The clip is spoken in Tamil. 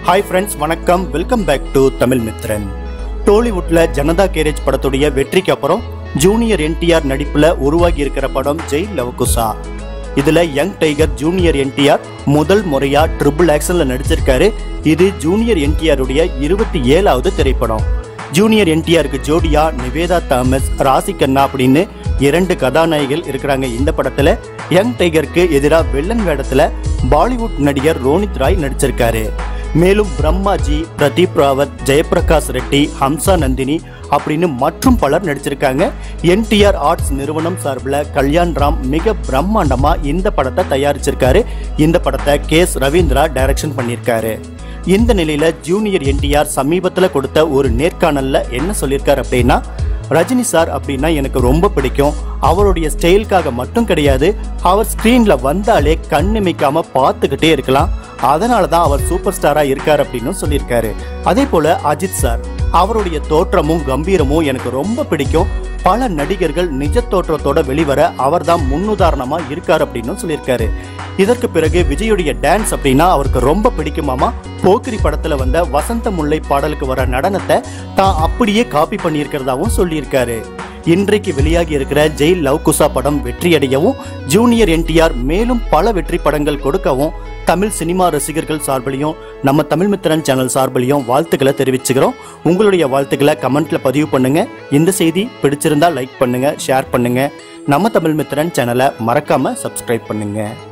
ஹாய் ஃப்ரெண்ட்ஸ் வணக்கம் welcome back to Tamil Mithran டோலிவுட்ல ஜனதா கேரேஜ் படத்துடைய வெற்றிக்கு அப்புறம் ஜூனியர் என்டிஆர் நடிப்புல உருவாகி இருக்கிற படம் ஜெய் லவகுசா இதுல யங் டைகர் ஜூனியர் என்டிஆர் முதல் முறையா ட்ரிபிள் ஆக்ஷன்ல நடிச்சிருக்காரு இது ஜூனியர் என்டிஆர் உடைய இருபத்தி ஏழாவது திரைப்படம் ஜூனியர் என்டிஆருக்கு ஜோடியா நிவேதா தாமஸ் ராசி கண்ணா அப்படின்னு இரண்டு கதாநாயகிகள் இருக்கிறாங்க இந்த படத்துல யங் டைகருக்கு எதிராக வில்லன் வேடத்துல பாலிவுட் நடிகர் ரோனித் ராய் நடிச்சிருக்காரு மேலும் பிரம்மாஜி பிரதீப் ராவத் ஜெயபிரகாஷ் ரெட்டி ஹம்சா நந்தினி அப்படின்னு மற்றும் பலர் நடிச்சிருக்காங்க என்டிஆர் ஆர்ட்ஸ் நிறுவனம் சார்பில் கல்யாண் ராம் மிக பிரம்மாண்டமா இந்த படத்தை தயாரிச்சிருக்காரு இந்த படத்தை கே எஸ் ரவீந்திரா டைரக்ஷன் பண்ணியிருக்காரு இந்த நிலையில ஜூனியர் என்டிஆர் சமீபத்துல கொடுத்த ஒரு நேர்காணல்ல என்ன சொல்லியிருக்காரு அப்படின்னா ரஜினி சார் அப்படின்னா எனக்கு ரொம்ப பிடிக்கும் அவருடைய ஸ்டைலுக்காக மட்டும் கிடையாது அவர் ஸ்க்ரீன்ல வந்தாலே கண்ணிமைக்காம பார்த்துக்கிட்டே இருக்கலாம் அதனால தான் அவர் சூப்பர் ஸ்டாரா இருக்கார் அப்படின்னு சொல்லியிருக்காரு அதே போல அஜித் சார் அவருடைய தோற்றமும் கம்பீரமும் எனக்கு ரொம்ப பிடிக்கும் பல நடிகர்கள் நிஜ தோற்றத்தோட வெளிவர அவர்தான் முன்னுதாரணமா இருக்கார் அப்படின்னு சொல்லியிருக்காரு இதற்கு பிறகு விஜயுடைய டான்ஸ் அப்படின்னா அவருக்கு ரொம்ப பிடிக்குமாமா போக்கிரி படத்துல வந்த வசந்த முல்லை பாடலுக்கு வர நடனத்தை தான் அப்படியே காப்பி பண்ணியிருக்கிறதாவும் சொல்லியிருக்காரு இன்றைக்கு வெளியாகி இருக்கிற ஜெயில் லவ் குசா படம் வெற்றியடையவும் ஜூனியர் என்டிஆர் மேலும் பல வெற்றி படங்கள் கொடுக்கவும் தமிழ் சினிமா ரசிகர்கள் சார்பிலையும் நம்ம தமிழ் மித்திரன் சேனல் சார்பிலையும் வாழ்த்துக்களை தெரிவிச்சுக்கிறோம் உங்களுடைய வாழ்த்துக்களை கமெண்ட்ல பதிவு பண்ணுங்க இந்த செய்தி பிடிச்சிருந்தா லைக் பண்ணுங்க ஷேர் பண்ணுங்க நம்ம தமிழ் மித்திரன் சேனலை மறக்காம சப்ஸ்கிரைப் பண்ணுங்க